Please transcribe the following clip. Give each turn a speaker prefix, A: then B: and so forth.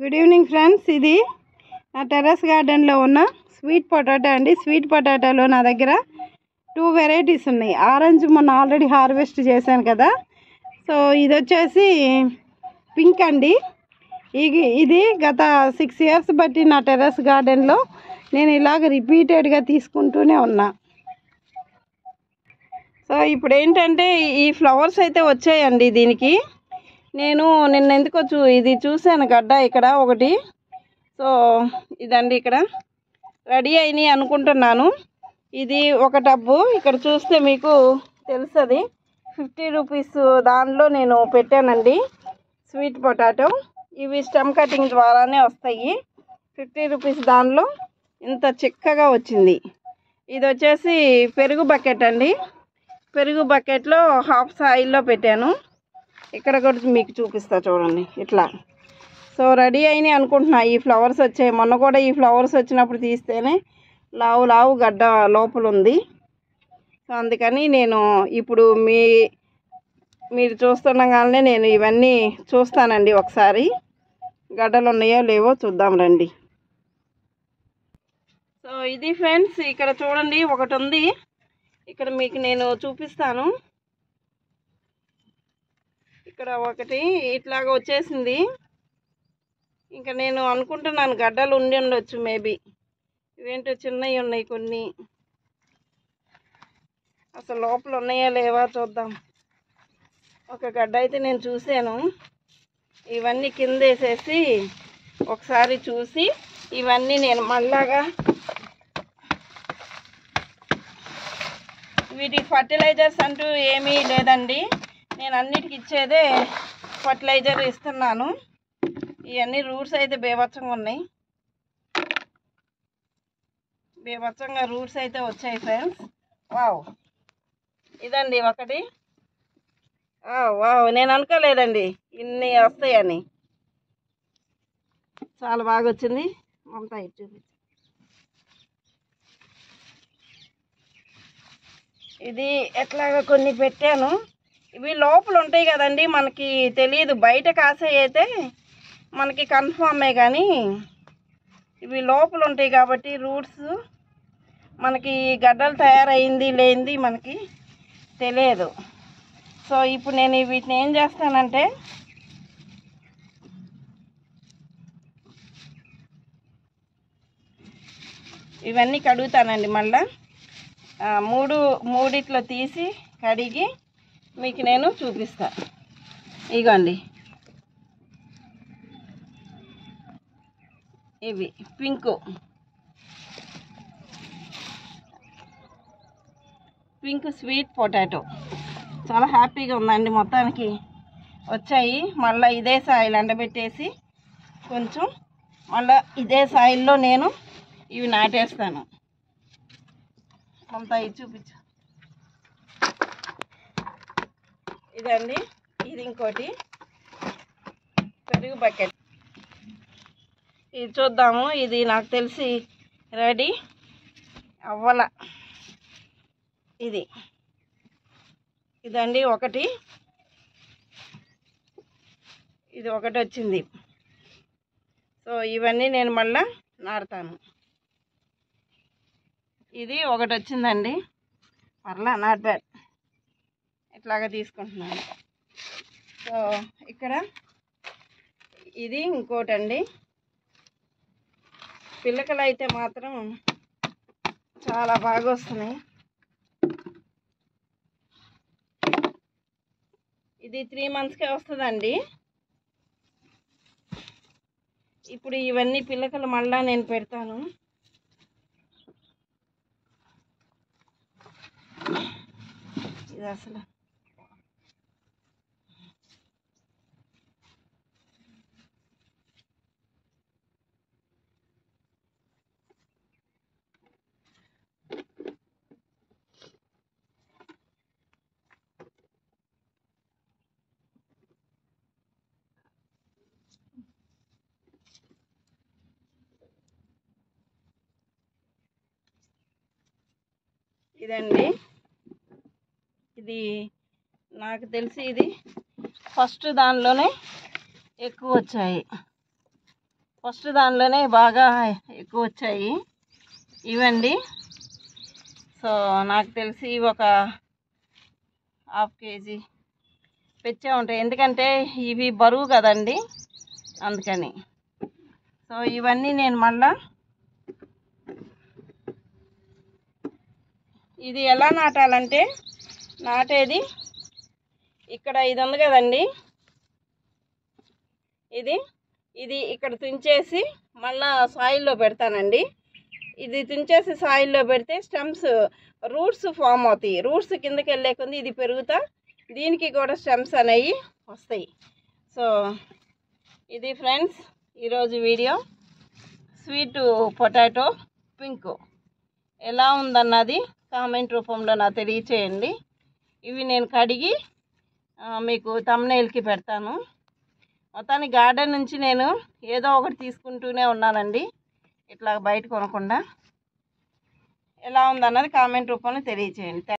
A: good evening friends ఇది నా terrace గార్డెన్లో ఉన్న స్వీట్ పొటాటో అండి స్వీట్ పొటాటోలో నా దగ్గర టూ వెరైటీస్ ఉన్నాయి ఆరెంజ్ మొన్న ఆల్రెడీ హార్వెస్ట్ చేశాను కదా సో ఇది వచ్చేసి పింక్ అండి ఇది ఇది గత సిక్స్ ఇయర్స్ బట్టి నా టెర్రస్ గార్డెన్లో నేను ఇలాగ రిపీటెడ్గా తీసుకుంటూనే ఉన్నా సో ఇప్పుడు ఏంటంటే ఈ ఫ్లవర్స్ అయితే వచ్చాయండి దీనికి నేను నిన్న ఎందుకో చూ ఇది చూశాను గడ్డ ఇక్కడ ఒకటి సో ఇదండి ఇక్కడ రెడీ అయినాయి అనుకుంటున్నాను ఇది ఒక టబ్బు ఇక్కడ చూస్తే మీకు తెలుస్తుంది ఫిఫ్టీ రూపీస్ దానిలో నేను పెట్టానండి స్వీట్ పొటాటో ఇవి స్టెమ్ కటింగ్ ద్వారానే వస్తాయి ఫిఫ్టీ రూపీస్ దానిలో ఇంత చిక్కగా వచ్చింది ఇది వచ్చేసి పెరుగు బకెట్ అండి పెరుగు బకెట్లో హాఫ్ సాయిల్లో పెట్టాను ఇక్కడ కూడా మీకు చూపిస్తా చూడండి ఇట్లా సో రెడీ అయినాయి అనుకుంటున్నా ఈ ఫ్లవర్స్ వచ్చాయి మొన్న కూడా ఈ ఫ్లవర్స్ వచ్చినప్పుడు తీస్తేనే లావు లావు గడ్డ లోపల ఉంది సో అందుకని నేను ఇప్పుడు మీ మీరు చూస్తుండగానే నేను ఇవన్నీ చూస్తానండి ఒకసారి గడ్డలు ఉన్నాయో లేవో చూద్దాం రండి సో ఇది ఫ్రెండ్స్ ఇక్కడ చూడండి ఒకటి ఉంది ఇక్కడ మీకు నేను చూపిస్తాను ఇక్కడ ఒకటి ఇట్లాగా వచ్చేసింది ఇంకా నేను అనుకుంటున్నాను గడ్డలు ఉండి ఉండొచ్చు మేబీ ఇవేంటో చిన్నవి ఉన్నాయి కొన్ని అసలు లోపల ఉన్నాయా లేవా చూద్దాం ఒక గడ్డ అయితే నేను చూశాను ఇవన్నీ కింద వేసేసి ఒకసారి చూసి ఇవన్నీ నేను మళ్ళాగా వీటికి ఫర్టిలైజర్స్ అంటూ ఏమీ లేదండి నేను అన్నిటికి ఇచ్చేదే ఫర్టిలైజర్ ఇస్తున్నాను ఇవన్నీ రూట్స్ అయితే బేభత్సంగా ఉన్నాయి బేభత్సంగా రూట్స్ అయితే వచ్చాయి ఫ్రెండ్స్ వావ్ ఇదండి ఒకటి వావ్ నేను అనుకోలేదండి ఇన్ని వస్తాయని చాలా బాగా వచ్చింది మమతా ఇటు చూపించు ఇది ఎట్లాగా కొన్ని పెట్టాను ఇవి లోపల ఉంటాయి కదండి మనకి తెలియదు బయట కాసే అయితే మనకి కన్ఫామే కానీ ఇవి లోపల ఉంటాయి కాబట్టి రూట్స్ మనకి గడ్డలు తయారైంది లేనిది మనకి తెలియదు సో ఇప్పుడు నేను వీటిని ఏం చేస్తానంటే ఇవన్నీ కడుగుతానండి మళ్ళా ఆ, మూడు మూడిట్లో తీసి కడిగి మీకు నేను చూపిస్తా ఇగోండి ఇవి పింక్ పింక్ స్వీట్ పొటాటో చాలా హ్యాపీగా ఉందండి మొత్తానికి వచ్చాయి మళ్ళీ ఇదే సాయిల్ ఎండబెట్టేసి కొంచెం మళ్ళీ ఇదే సాయిల్లో నేను ఇవి నాటేస్తాను అంతా ఇది చూపించు ఇదండి ఇది ఇంకోటి పెరుగు బకెట్ ఇది చూద్దాము ఇది నాకు తెలిసి రెడీ అవ్వల ఇది ఇదండి ఒకటి ఇది ఒకటి వచ్చింది సో ఇవన్నీ నేను మళ్ళా నాటుతాను ఇది ఒకటి వచ్చిందండి పర్లా నాట్ బ్యాడ్ ఇట్లాగా తీసుకుంటున్నాను సో ఇక్కడ ఇది ఇంకోటండి పిల్లకలు అయితే మాత్రం చాలా బాగా వస్తున్నాయి ఇది త్రీ మంత్స్కే వస్తుందండి ఇప్పుడు ఇవన్నీ పిల్లకలు మళ్ళా నేను పెడతాను ఇది అసలు ఇదండి ఇది నాకు తెలిసి ఇది ఫస్ట్ దానిలోనే ఎక్కువ వచ్చాయి ఫస్ట్ దానిలోనే బాగా ఎక్కువ వచ్చాయి ఇవండి సో నాకు తెలిసి ఒక హాఫ్ కేజీ పెచ్చే ఉంటాయి ఎందుకంటే ఇవి బరువు కదండి అందుకని సో ఇవన్నీ నేను మళ్ళా ఇది ఎలా నాటాలంటే నాటేది ఇక్కడ ఇది ఉంది కదండి ఇది ఇది ఇక్కడ తుంచేసి మళ్ళా సాయిల్లో పెడతానండి ఇది తుంచేసి సాయిల్లో పెడితే స్టెమ్స్ రూట్స్ ఫామ్ అవుతాయి రూట్స్ కిందకి వెళ్ళే కొంది ఇది పెరుగుతా దీనికి కూడా స్టెమ్స్ అనేవి వస్తాయి సో ఇది ఫ్రెండ్స్ ఈరోజు వీడియో స్వీట్ పొటాటో పింక్ ఎలా ఉందన్నది కామెంట్ రూపంలో నాకు తెలియచేయండి ఇవి నేను కడిగి ఆ, మీకు తమ్నైల్కి పెడతాను మొత్తానికి గార్డెన్ నుంచి నేను ఏదో ఒకటి తీసుకుంటూనే ఉన్నానండి ఇట్లా బయట కొనకుండా ఎలా ఉందన్నది కామెంట్ రూపంలో తెలియచేయండి